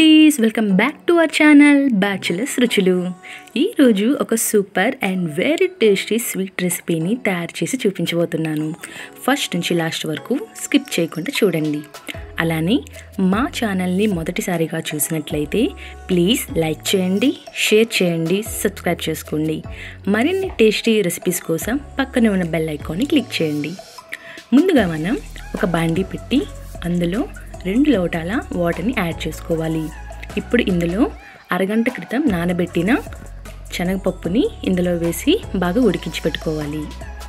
foodies welcome back to our channel bachelors రుచులు ఈరోజు ఒక super and very tasty sweet రెసిపీని తయారు చేసి చూపించబోతున్నాను ఫస్ట్ నుంచి లాస్ట్ వరకు స్కిప్ చేయకుండా చూడండి అలానే మా ఛానల్ని మొదటిసారిగా చూసినట్లయితే ప్లీజ్ లైక్ చేయండి షేర్ చేయండి సబ్స్క్రైబ్ చేసుకోండి మరిన్ని టేస్టీ రెసిపీస్ కోసం పక్కనే ఉన్న బెల్ ఐకాన్ని క్లిక్ చేయండి ముందుగా మనం ఒక బాండీ పెట్టి అందులో రెండు లోటాల వాటర్ని యాడ్ చేసుకోవాలి ఇప్పుడు ఇందులో అరగంట క్రితం నానబెట్టిన శనగపప్పుని ఇందులో వేసి బాగా ఉడికించి పెట్టుకోవాలి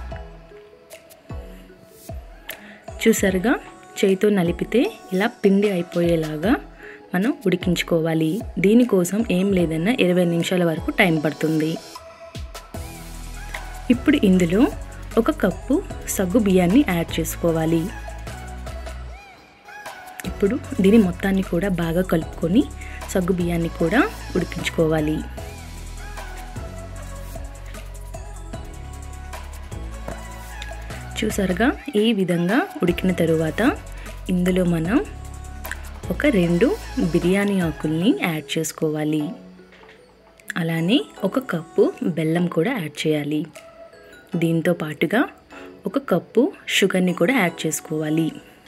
చూసారుగా చేయితో నలిపితే ఇలా పిండి అయిపోయేలాగా మనం ఉడికించుకోవాలి దీనికోసం ఏం లేదన్నా ఇరవై నిమిషాల వరకు టైం పడుతుంది ఇప్పుడు ఇందులో ఒక కప్పు సగ్గు బియ్యాన్ని యాడ్ చేసుకోవాలి ఇప్పుడు దీని మొత్తాన్ని కూడా బాగా కలుపుకొని సగ్గు బియ్యాన్ని కూడా ఉడికించుకోవాలి చూసారుగా ఈ విధంగా ఉడికిన తరువాత ఇందులో మనం ఒక రెండు బిర్యానీ ఆకుల్ని యాడ్ చేసుకోవాలి అలానే ఒక కప్పు బెల్లం కూడా యాడ్ చేయాలి దీంతో పాటుగా ఒక కప్పు షుగర్ని కూడా యాడ్ చేసుకోవాలి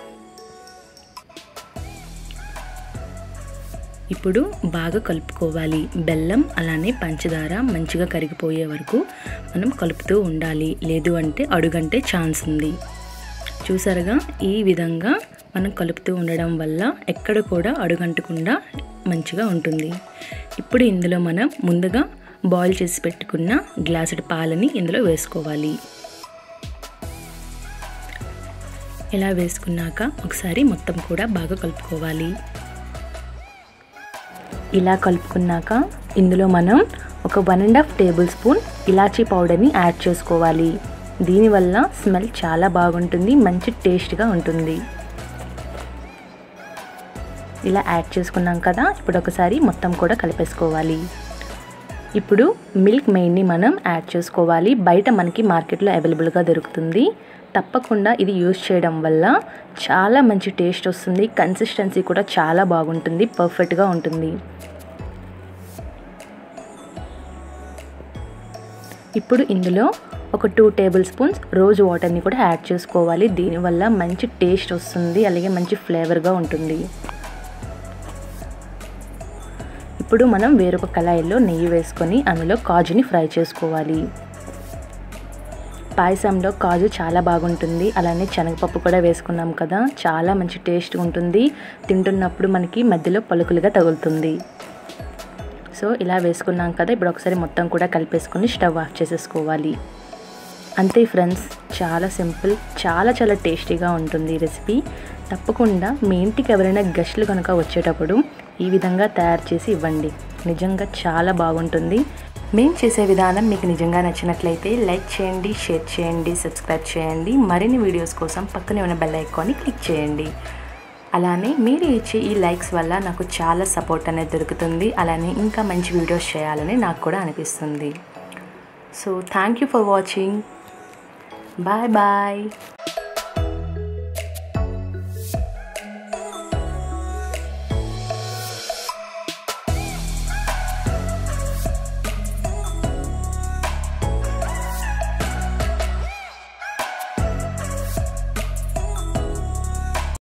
ఇప్పుడు బాగా కలుపుకోవాలి బెల్లం అలానే పంచదార మంచిగా కరిగిపోయే వరకు మనం కలుపుతూ ఉండాలి లేదు అంటే అడుగంటే ఛాన్స్ ఉంది చూసారుగా ఈ విధంగా మనం కలుపుతూ ఉండడం వల్ల ఎక్కడ కూడా అడుగంటకుండా మంచిగా ఉంటుంది ఇప్పుడు ఇందులో మనం ముందుగా బాయిల్ చేసి పెట్టుకున్న గ్లాసుడు పాలని ఇందులో వేసుకోవాలి ఇలా వేసుకున్నాక ఒకసారి మొత్తం కూడా బాగా కలుపుకోవాలి ఇలా కలుపుకున్నాక ఇందులో మనం ఒక one and half tablespoon ఇలాచీ పౌడర్ని యాడ్ చేసుకోవాలి దీనివల్ల స్మెల్ చాలా బాగుంటుంది మంచి టేస్ట్గా ఉంటుంది ఇలా యాడ్ చేసుకున్నాం కదా ఇప్పుడు ఒకసారి మొత్తం కూడా కలిపేసుకోవాలి ఇప్పుడు మిల్క్ మెయిన్ని మనం యాడ్ చేసుకోవాలి బయట మనకి మార్కెట్లో అవైలబుల్గా దొరుకుతుంది తప్పకుండా ఇది యూజ్ చేయడం వల్ల చాలా మంచి టేస్ట్ వస్తుంది కన్సిస్టెన్సీ కూడా చాలా బాగుంటుంది పర్ఫెక్ట్గా ఉంటుంది ఇప్పుడు ఇందులో ఒక టూ టేబుల్ స్పూన్స్ రోజ్ వాటర్ని కూడా యాడ్ చేసుకోవాలి దీనివల్ల మంచి టేస్ట్ వస్తుంది అలాగే మంచి ఫ్లేవర్గా ఉంటుంది ఇప్పుడు మనం వేరొక కళాయిలో నెయ్యి వేసుకొని అందులో కాజుని ఫ్రై చేసుకోవాలి పాయసంలో కాజు చాలా బాగుంటుంది అలానే శనగపప్పు కూడా వేసుకున్నాం కదా చాలా మంచి టేస్ట్ ఉంటుంది తింటున్నప్పుడు మనకి మధ్యలో పలుకులుగా తగులుతుంది సో ఇలా వేసుకున్నాం కదా ఇప్పుడు ఒకసారి మొత్తం కూడా కలిపేసుకొని స్టవ్ ఆఫ్ చేసేసుకోవాలి అంతే ఫ్రెండ్స్ చాలా సింపుల్ చాలా చాలా టేస్టీగా ఉంటుంది ఈ రెసిపీ తప్పకుండా మీ ఇంటికి ఎవరైనా గెస్ట్లు కనుక వచ్చేటప్పుడు ఈ విధంగా తయారు చేసి ఇవ్వండి నిజంగా చాలా బాగుంటుంది మేము చేసే విధానం మీకు నిజంగా నచ్చినట్లయితే లైక్ చేయండి షేర్ చేయండి సబ్స్క్రైబ్ చేయండి మరిన్ని వీడియోస్ కోసం పక్కనే ఉన్న బెల్ ఐకాన్ని క్లిక్ చేయండి అలానే మీరు ఇచ్చే ఈ లైక్స్ వల్ల నాకు చాలా సపోర్ట్ అనేది దొరుకుతుంది అలానే ఇంకా మంచి వీడియోస్ చేయాలని నాకు కూడా అనిపిస్తుంది so thank you for watching bye bye